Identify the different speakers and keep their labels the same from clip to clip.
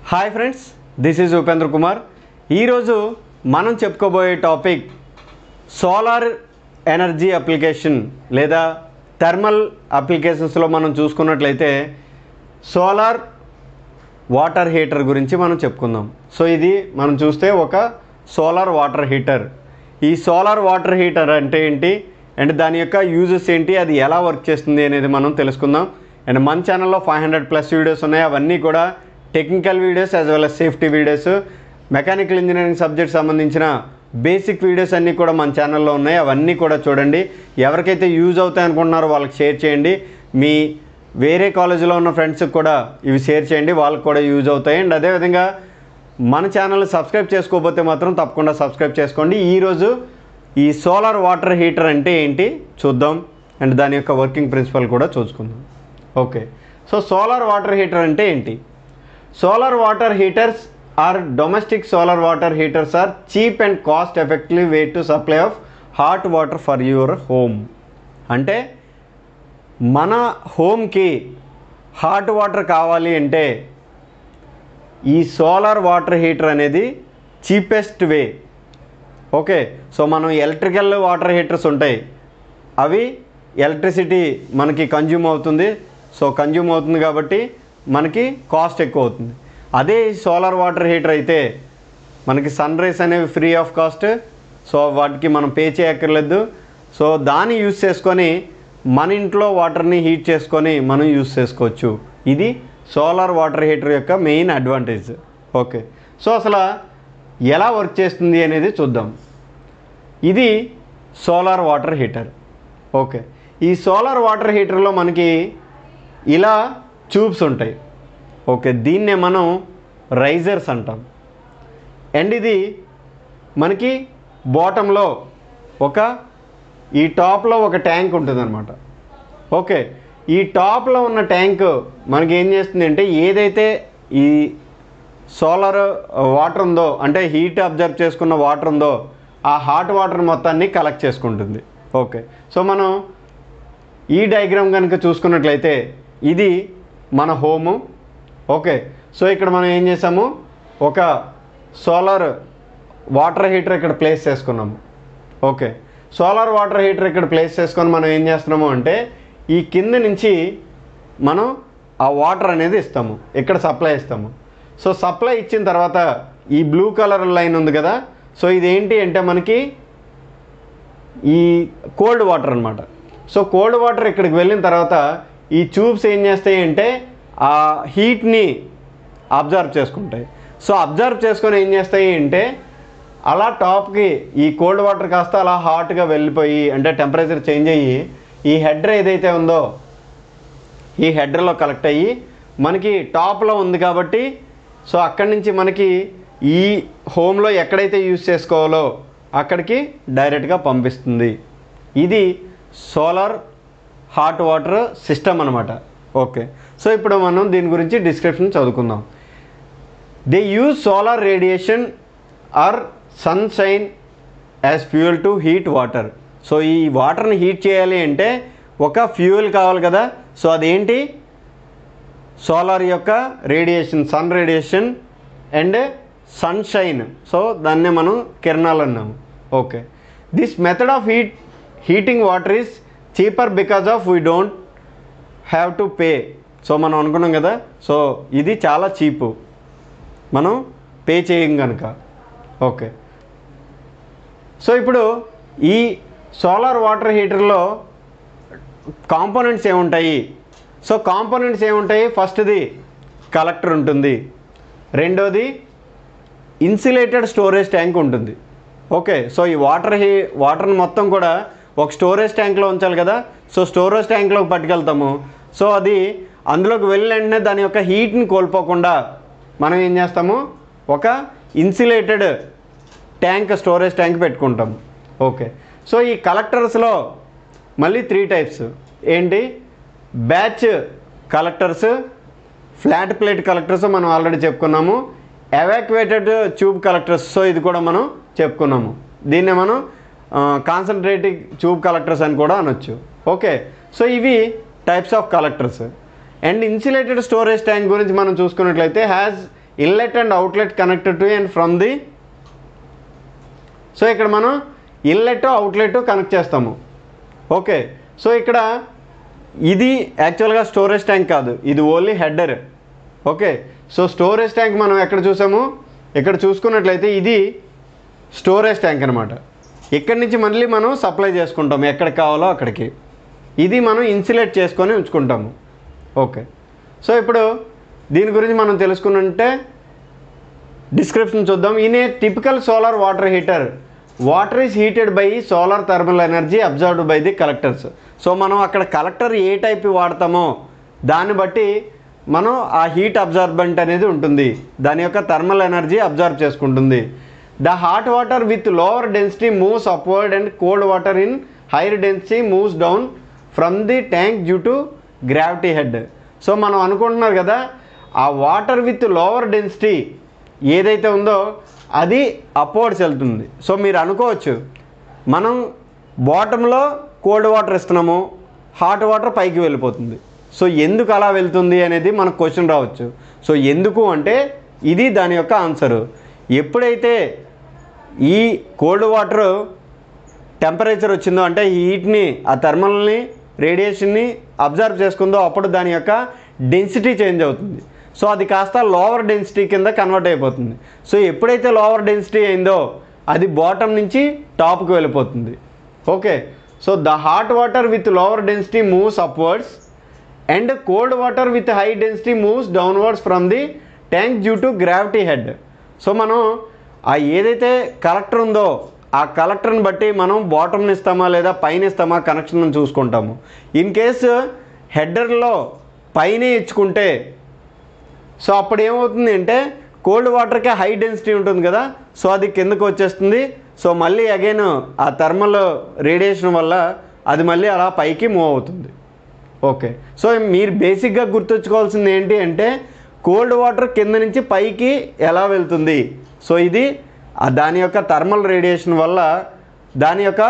Speaker 1: hi friends this is Upendra Kumar ఈరోజు మనం చెప్పుకోబోయే టాపిక్ సోలార్ ఎనర్జీ అప్లికేషన్ లేదా థర్మల్ అప్లికేషన్స్లో మనం చూసుకున్నట్లయితే సోలార్ వాటర్ హీటర్ గురించి మనం చెప్పుకుందాం సో ఇది మనం చూస్తే ఒక సోలార్ వాటర్ హీటర్ ఈ సోలార్ వాటర్ హీటర్ అంటే ఏంటి అండ్ దాని యొక్క యూజెస్ ఏంటి అది ఎలా వర్క్ చేస్తుంది అనేది మనం తెలుసుకుందాం అండ్ మన ఛానల్లో ఫైవ్ హండ్రెడ్ ప్లస్ వీడియోస్ ఉన్నాయి అవన్నీ కూడా technical videos as well as safety videos mechanical engineering subject సంబంధించిన బేసిక్ వీడియోస్ అన్నీ కూడా మన ఛానల్లో ఉన్నాయి అవన్నీ కూడా చూడండి ఎవరికైతే యూజ్ అవుతాయి అనుకుంటున్నారో వాళ్ళకి షేర్ చేయండి మీ వేరే కాలేజీలో ఉన్న ఫ్రెండ్స్కి కూడా ఇవి షేర్ చేయండి వాళ్ళకి కూడా యూజ్ అవుతాయి అండ్ అదేవిధంగా మన ఛానల్ సబ్స్క్రైబ్ చేసుకోకపోతే మాత్రం తప్పకుండా సబ్స్క్రైబ్ చేసుకోండి ఈరోజు ఈ సోలార్ వాటర్ హీటర్ అంటే ఏంటి చూద్దాం అండ్ దాని యొక్క వర్కింగ్ ప్రిన్సిపల్ కూడా చూసుకుందాం okay so solar water heater అంటే ఏంటి solar water heaters are domestic solar water heaters are cheap and cost effective way to supply of hot water for your home అంటే మన హోమ్కి హాట్ వాటర్ కావాలి అంటే ఈ సోలార్ వాటర్ హీటర్ అనేది cheapest way okay so మనం electrical water heaters ఉంటాయి అవి ఎలక్ట్రిసిటీ మనకి కన్జ్యూమ్ అవుతుంది సో కన్జ్యూమ్ అవుతుంది కాబట్టి మనకి కాస్ట్ ఎక్కువ అవుతుంది అదే ఈ సోలార్ వాటర్ హీటర్ అయితే మనకి సన్ రైస్ అనేవి ఫ్రీ ఆఫ్ కాస్ట్ సో వాటికి మనం పే చేయక్కర్లేదు సో దాన్ని యూస్ చేసుకొని మన ఇంట్లో వాటర్ని హీట్ చేసుకొని మనం యూస్ చేసుకోవచ్చు ఇది సోలార్ వాటర్ హీటర్ యొక్క మెయిన్ అడ్వాంటేజ్ ఓకే సో అసలు ఎలా వర్క్ చేస్తుంది అనేది చూద్దాం ఇది సోలార్ వాటర్ హీటర్ ఓకే ఈ సోలార్ వాటర్ హీటర్లో మనకి ఇలా ట్యూబ్స్ ఉంటాయి ఓకే దీన్నే మనం రైజర్స్ అంటాం అండ్ ఇది మనకి బాటంలో ఒక ఈ టాప్లో ఒక ట్యాంక్ ఉంటుందన్నమాట ఓకే ఈ టాప్లో ఉన్న ట్యాంక్ మనకి ఏం చేస్తుంది అంటే ఏదైతే ఈ సోలార్ వాటర్ ఉందో అంటే హీట్ అబ్జర్వ్ చేసుకున్న వాటర్ ఉందో ఆ హాట్ వాటర్ మొత్తాన్ని కలెక్ట్ చేసుకుంటుంది ఓకే సో మనం ఈ డయాగ్రామ్ కనుక చూసుకున్నట్లయితే ఇది మన హోము ఓకే సో ఇక్కడ మనం ఏం చేసాము ఒక సోలార్ వాటర్ హీటర్ ఇక్కడ ప్లేస్ చేసుకున్నాము ఓకే సోలార్ వాటర్ హీటర్ ఇక్కడ ప్లేస్ చేసుకొని మనం ఏం చేస్తున్నాము అంటే ఈ కింద నుంచి మనం ఆ వాటర్ అనేది ఇస్తాము ఇక్కడ సప్లై ఇస్తాము సో సప్లై ఇచ్చిన తర్వాత ఈ బ్లూ కలర్ లైన్ ఉంది కదా సో ఇదేంటి అంటే మనకి ఈ కోల్డ్ వాటర్ అనమాట సో కోల్డ్ వాటర్ ఇక్కడికి వెళ్ళిన తర్వాత ఈ ట్యూబ్స్ ఏం చేస్తాయి అంటే ఆ హీట్ని అబ్జర్వ్ చేసుకుంటాయి సో అబ్జర్వ్ చేసుకొని ఏం చేస్తాయి అంటే అలా టాప్కి ఈ కోల్డ్ వాటర్ కాస్త అలా హాట్గా వెళ్ళిపోయి అంటే టెంపరేచర్ చేంజ్ అయ్యి ఈ హెడ్డర్ ఏదైతే ఉందో ఈ హెడ్డర్లో కలెక్ట్ అయ్యి మనకి టాప్లో ఉంది కాబట్టి సో అక్కడి నుంచి మనకి ఈ హోమ్లో ఎక్కడైతే యూస్ చేసుకోవాలో అక్కడికి డైరెక్ట్గా పంపిస్తుంది ఇది సోలార్ హాట్ వాటర్ సిస్టమ్ అనమాట ఓకే సో ఇప్పుడు మనం దీని గురించి డిస్క్రిప్షన్ చదువుకుందాం they use solar radiation or sunshine as fuel to heat water so ఈ వాటర్ని హీట్ చేయాలి అంటే ఒక ఫ్యూయల్ కావాలి కదా సో అదేంటి సోలార్ యొక్క radiation sun radiation and sunshine so దాన్నే మనం కిరణాలు అన్నాము okay this method of heat heating water is cheaper because of we don't have to pay so మనం అనుకున్నాం కదా సో ఇది చాలా చీపు మనం పే చేయం కనుక ఓకే సో ఇప్పుడు ఈ సోలార్ వాటర్ హీటర్లో కాంపోనెంట్స్ ఏముంటాయి సో కాంపోనెంట్స్ ఏముంటాయి ఫస్ట్ది కలెక్టర్ ఉంటుంది రెండోది ఇన్సులేటెడ్ స్టోరేజ్ ట్యాంక్ ఉంటుంది ఓకే సో ఈ వాటర్ హీ వాటర్ని మొత్తం కూడా ఒక స్టోరేజ్ ట్యాంక్లో ఉంచాలి కదా సో స్టోరేజ్ ట్యాంక్లోకి పట్టుకెళ్తాము సో అది అందులోకి వెళ్ళిన వెంటనే దాని యొక్క హీట్ని కోల్పోకుండా మనం ఏం చేస్తాము ఒక ఇన్సులేటెడ్ ట్యాంక్ స్టోరేజ్ ట్యాంక్ పెట్టుకుంటాం ఓకే సో ఈ కలెక్టర్స్లో మళ్ళీ త్రీ టైప్స్ ఏంటి batch collectors flat plate collectors మనం ఆల్రెడీ చెప్పుకున్నాము ఎవాక్యువేటెడ్ ట్యూబ్ కలెక్టర్స్ సో ఇది కూడా మనం చెప్పుకున్నాము దీన్నే మనం కాన్సన్ట్రేటింగ్ ట్యూబ్ కలెక్టర్స్ అని కూడా అనొచ్చు ఓకే సో ఇవి types of collectors and insulated storage tank గురించి మనం చూసుకున్నట్లయితే has inlet and outlet connected to and from the so ఇక్కడ మనం ఇన్లెట్ అవుట్లెట్ కనెక్ట్ చేస్తాము ఓకే సో ఇక్కడ ఇది యాక్చువల్గా స్టోరేజ్ ట్యాంక్ కాదు ఇది only header okay so storage tank మనం ఎక్కడ చూసాము ఇక్కడ చూసుకున్నట్లయితే ఇది స్టోరేజ్ ట్యాంక్ అనమాట ఇక్కడి నుంచి మళ్ళీ మనం సప్లై చేసుకుంటాం ఎక్కడ కావాలో అక్కడికి ఇది మనం ఇన్సులేట్ చేసుకొని ఉంచుకుంటాము ఓకే సో ఇప్పుడు దీని గురించి మనం తెలుసుకున్నంటే డిస్క్రిప్షన్ చూద్దాం in a typical solar water heater water is heated by solar thermal energy absorbed by the collectors so మనం అక్కడ కలెక్టర్ ఏ టైప్ వాడతామో దాన్ని బట్టి మనం ఆ హీట్ అబ్జార్బెంట్ అనేది ఉంటుంది దాని యొక్క థర్మల్ ఎనర్జీ అబ్జర్వ్ చేసుకుంటుంది the hot water with lower density moves upward and cold water in higher density moves down from the tank due to gravity head so మనం అనుకుంటున్నారు కదా ఆ వాటర్ విత్ లోవర్ డెన్సిటీ ఏదైతే ఉందో అది upwards వెళ్తుంది so మీరు అనుకోవచ్చు మనం బాటంలో కోల్డ్ వాటర్ ఇస్తున్నాము హాట్ వాటర్ పైకి వెళ్ళిపోతుంది సో ఎందుకు అలా వెళ్తుంది అనేది మనకు క్వశ్చన్ రావచ్చు సో ఎందుకు అంటే ఇది దాని యొక్క ఆన్సరు ఎప్పుడైతే ఈ కోల్డ్ వాటర్ టెంపరేచర్ వచ్చిందో అంటే హీట్ని ఆ థర్మల్ని రేడియేషన్ని అబ్జర్వ్ చేసుకుందో అప్పుడు దాని యొక్క డెన్సిటీ చేంజ్ అవుతుంది సో అది కాస్త లోవర్ డెన్సిటీ కింద కన్వర్ట్ అయిపోతుంది సో ఎప్పుడైతే లోవర్ డెన్సిటీ అయిందో అది బాటమ్ నుంచి టాప్కి వెళ్ళిపోతుంది okay so the hot water with lower density moves upwards and cold water with high density moves downwards from the tank due to gravity head so మనం ఆ ఏదైతే కలెక్టర్ ఉందో ఆ కలెక్టర్ని బట్టి మనం బాటమ్ని ఇస్తామా లేదా పైన ఇస్తామా కనెక్షన్ చూసుకుంటాము ఇన్ కేసు హెడ్డర్లో పైనే ఇచ్చుకుంటే సో అప్పుడు ఏమవుతుంది అంటే కోల్డ్ వాటర్కి హై డెన్సిటీ ఉంటుంది కదా సో అది కిందకు వచ్చేస్తుంది సో మళ్ళీ అగైన్ ఆ థర్మల్ రేడియేషన్ వల్ల అది మళ్ళీ అలా పైకి మూవ్ అవుతుంది ఓకే సో మీరు బేసిక్గా గుర్తుంచుకోవాల్సింది ఏంటి అంటే కోల్డ్ వాటర్ కింద నుంచి పైకి ఎలా వెళ్తుంది సో ఇది ఆ దాని యొక్క థర్మల్ రేడియేషన్ వల్ల దాని యొక్క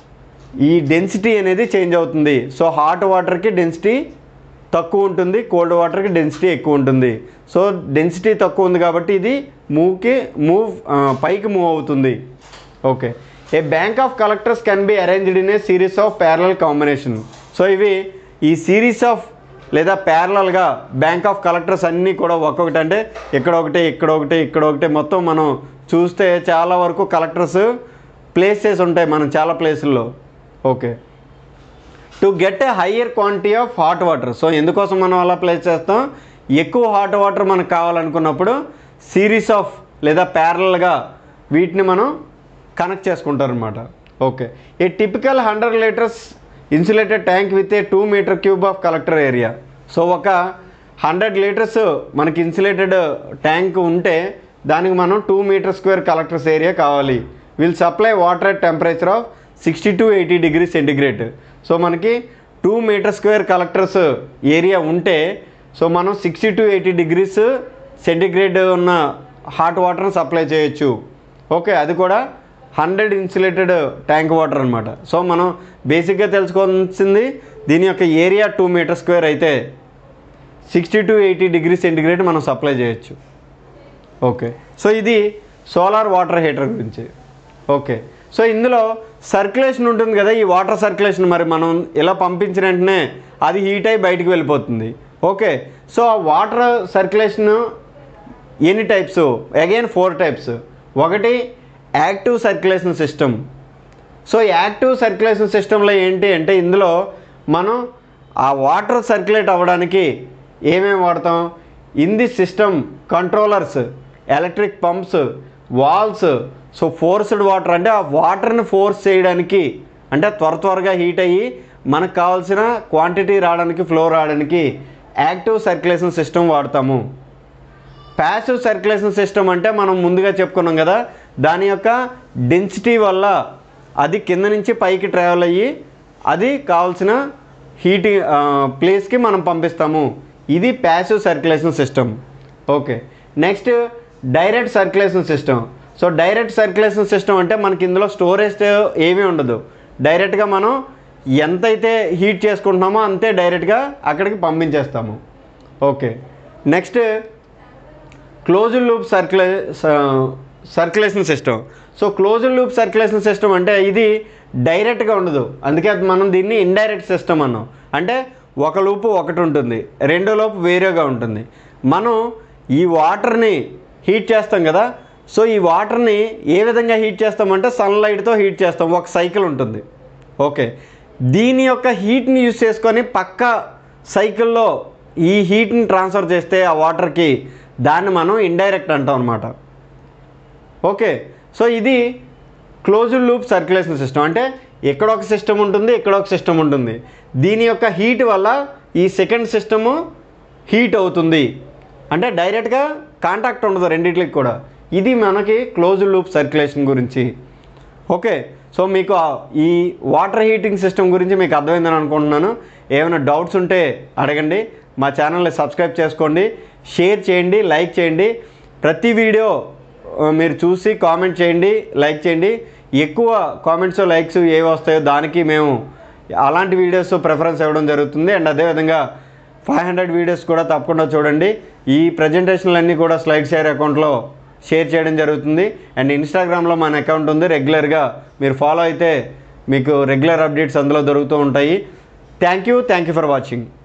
Speaker 1: ఈ డెన్సిటీ అనేది చేంజ్ అవుతుంది సో హాట్ వాటర్కి డెన్సిటీ తక్కువ ఉంటుంది కోల్డ్ వాటర్కి డెన్సిటీ ఎక్కువ ఉంటుంది సో డెన్సిటీ తక్కువ ఉంది కాబట్టి ఇది మూవ్కి మూవ్ పైకి మూవ్ అవుతుంది okay a bank of collectors can be arranged in a series of parallel combination so ఇవి ఈ సిరీస్ ఆఫ్ లేదా ప్యారలల్గా బ్యాంక్ ఆఫ్ కలెక్టర్స్ అన్నీ కూడా ఒక్కొక్కటి అంటే ఇక్కడ ఒకటి ఇక్కడ ఒకటి ఇక్కడ ఒకటి మొత్తం మనం చూస్తే చాలా వరకు కలెక్టర్స్ ప్లేసెస్ ఉంటాయి మనం చాలా ప్లేసుల్లో okay to get a higher quantity of hot water so ఎందుకోసం మనం అలా ప్లేస్ చేస్తాం ఎక్కువ హాట్ వాటర్ మనకు కావాలనుకున్నప్పుడు సిరీస్ ఆఫ్ లేదా ప్యారల్గా వీటిని మనం కనెక్ట్ చేసుకుంటారనమాట okay a typical hundred litres insulated tank with a two metre cube of collector area so ఒక హండ్రెడ్ లీటర్స్ మనకి ఇన్సులేటెడ్ ట్యాంక్ ఉంటే దానికి మనం two metre square collectors area కావాలి will supply water at temperature of sixty to eighty degree centigrade so మనకి two metre square collectors area ఉంటే so మనం sixty to eighty degrees centigrade ఉన్న hot వాటర్ని supply చేయొచ్చు ఓకే అది కూడా hundred insulated tank water అనమాట సో మనం బేసిక్గా తెలుసుకోవాల్సింది దీని యొక్క ఏరియా టూ మీటర్ స్క్వేర్ అయితే sixty to eighty degree centigrade మనం సప్లై చేయొచ్చు ఓకే సో ఇది సోలార్ వాటర్ హీటర్ గురించి ఓకే సో ఇందులో సర్క్యులేషన్ ఉంటుంది కదా ఈ వాటర్ సర్క్యులేషన్ మరి మనం ఇలా పంపించిన వెంటనే అది హీట్ అయి బయటికి వెళ్ళిపోతుంది ఓకే సో ఆ వాటర్ సర్క్యులేషన్ ఎన్ని టైప్స్ అగైన్ ఫోర్ టైప్స్ ఒకటి active circulation system so active circulation సిస్టంలో ఏంటి అంటే ఇందులో మనం ఆ వాటర్ సర్క్యులేట్ అవ్వడానికి ఏమేమి వాడతాం in the system controllers electric pumps valves so forced water అంటే ఆ వాటర్ని ఫోర్స్ చేయడానికి అంటే త్వర త్వరగా హీట్ అయ్యి మనకు కావాల్సిన క్వాంటిటీ రావడానికి ఫ్లో రావడానికి యాక్టివ్ సర్క్యులేషన్ సిస్టమ్ వాడతాము ప్యాసివ్ సర్క్యులేషన్ సిస్టమ్ అంటే మనం ముందుగా చెప్పుకున్నాం కదా దాని యొక్క డెన్సిటీ వల్ల అది కింద నుంచి పైకి ట్రావెల్ అయ్యి అది కావాల్సిన హీటింగ్ ప్లేస్కి మనం పంపిస్తాము ఇది passive circulation system okay next direct circulation system so direct circulation system అంటే మనకి ఇందులో స్టోరేజ్ ఏమీ ఉండదు డైరెక్ట్గా మనం ఎంతైతే హీట్ చేసుకుంటున్నామో అంతే డైరెక్ట్గా అక్కడికి పంపించేస్తాము ఓకే నెక్స్ట్ క్లోజ్డ్ లూప్ సర్క్యులే circulation system so closed loop circulation system అంటే ఇది డైరెక్ట్గా ఉండదు అందుకే అది మనం దీన్ని ఇండైరెక్ట్ సిస్టమ్ అన్నాం అంటే ఒక లూపు ఒకటి ఉంటుంది రెండో లోపు వేరేగా ఉంటుంది మనం ఈ వాటర్ని హీట్ చేస్తాం కదా సో ఈ వాటర్ని ఏ విధంగా హీట్ చేస్తామంటే సన్లైట్తో హీట్ చేస్తాం ఒక సైకిల్ ఉంటుంది ఓకే దీని యొక్క హీట్ని యూస్ చేసుకొని పక్క సైకిల్లో ఈ హీట్ని ట్రాన్స్ఫర్ చేస్తే ఆ వాటర్కి దాన్ని మనం ఇండైరెక్ట్ అంటాం అనమాట ఓకే సో ఇది క్లోజ్డ్ లూప్ సర్క్యులేషన్ సిస్టమ్ అంటే ఇక్కడ ఒక సిస్టమ్ ఉంటుంది ఇక్కడ ఒక సిస్టమ్ ఉంటుంది దీని యొక్క హీట్ వల్ల ఈ సెకండ్ సిస్టము హీట్ అవుతుంది అంటే డైరెక్ట్గా కాంటాక్ట్ ఉండదు రెండింటికి కూడా ఇది మనకి క్లోజ్డ్ లూప్ సర్క్యులేషన్ గురించి ఓకే సో మీకు ఆ- ఈ వాటర్ హీటింగ్ సిస్టమ్ గురించి మీకు అర్థమైందని అనుకుంటున్నాను ఏమైనా డౌట్స్ ఉంటే అడగండి మా ఛానల్ని సబ్స్క్రైబ్ చేసుకోండి షేర్ చేయండి లైక్ చేయండి ప్రతి వీడియో ఆ, మీరు చూసి కామెంట్ చేయండి లైక్ చేయండి ఎక్కువ కామెంట్స్ లైక్స్ ఏవి వస్తాయో దానికి మేము అలాంటి వీడియోస్ ప్రిఫరెన్స్ ఇవ్వడం జరుగుతుంది అండ్ అదేవిధంగా ఫైవ్ హండ్రెడ్ వీడియోస్ కూడా తప్పకుండా చూడండి ఈ ప్రజెంటేషన్లన్నీ కూడా స్లైడ్ షేర్ అకౌంట్లో షేర్ చేయడం జరుగుతుంది అండ్ ఇన్స్టాగ్రామ్లో మన అకౌంట్ ఉంది రెగ్యులర్గా మీరు ఫాలో అయితే మీకు రెగ్యులర్ అప్డేట్స్ అందులో దొరుకుతూ ఉంటాయి thank you thank you for watching